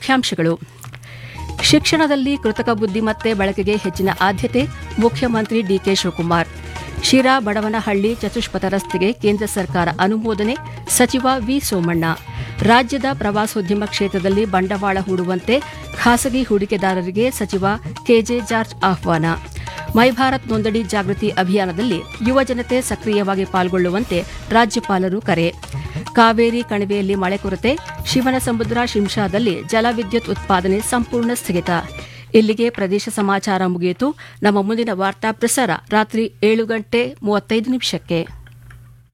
ಮುಖ್ಯಾಂಶಗಳು ಶಿಕ್ಷಣದಲ್ಲಿ ಕೃತಕ ಬುದ್ದಿಮತ್ತೆ ಬಳಕೆಗೆ ಹೆಚ್ಚಿನ ಆದ್ಯತೆ ಮುಖ್ಯಮಂತ್ರಿ ಡಿಕೆ ಶಿವಕುಮಾರ್ ಶಿರಾ ಬಡವನಹಳ್ಳಿ ಚತುಷ್ಪಥ ರಸ್ತೆಗೆ ಕೇಂದ್ರ ಸರ್ಕಾರ ಅನುಮೋದನೆ ಸಚಿವ ವಿ ಸೋಮಣ್ಣ ರಾಜ್ಯದ ಪ್ರವಾಸೋದ್ಯಮ ಕ್ಷೇತ್ರದಲ್ಲಿ ಬಂಡವಾಳ ಹೂಡುವಂತೆ ಖಾಸಗಿ ಹೂಡಿಕೆದಾರರಿಗೆ ಸಚಿವ ಕೆಜೆ ಜಾರ್ಜ್ ಆಹ್ವಾನ ಮೈ ಭಾರತ್ ನೋಂದಣಿ ಜಾಗೃತಿ ಅಭಿಯಾನದಲ್ಲಿ ಯುವಜನತೆ ಸಕ್ರಿಯವಾಗಿ ಪಾಲ್ಗೊಳ್ಳುವಂತೆ ರಾಜ್ಯಪಾಲರು ಕರೆ ಕಾವೇರಿ ಕಣಿವೆಯಲ್ಲಿ ಮಳೆ ಕೊರತೆ ಶಿವನಸಮುದ್ರ ಶಿಂಷಾದಲ್ಲಿ ಜಲವಿದ್ಯುತ್ ಉತ್ಪಾದನೆ ಸಂಪೂರ್ಣ ಸ್ಥಗಿತ ಇಲ್ಲಿಗೆ ಪ್ರದೇಶ ಸಮಾಚಾರ ಮುಗಿಯಿತು ನಮ್ಮ ಮುಂದಿನ ವಾರ್ತಾ ಪ್ರಸಾರ ರಾತ್ರಿ ಏಳು ಗಂಟೆ ಮೂವತ್ತೈದು ನಿಮಿಷಕ್ಕೆ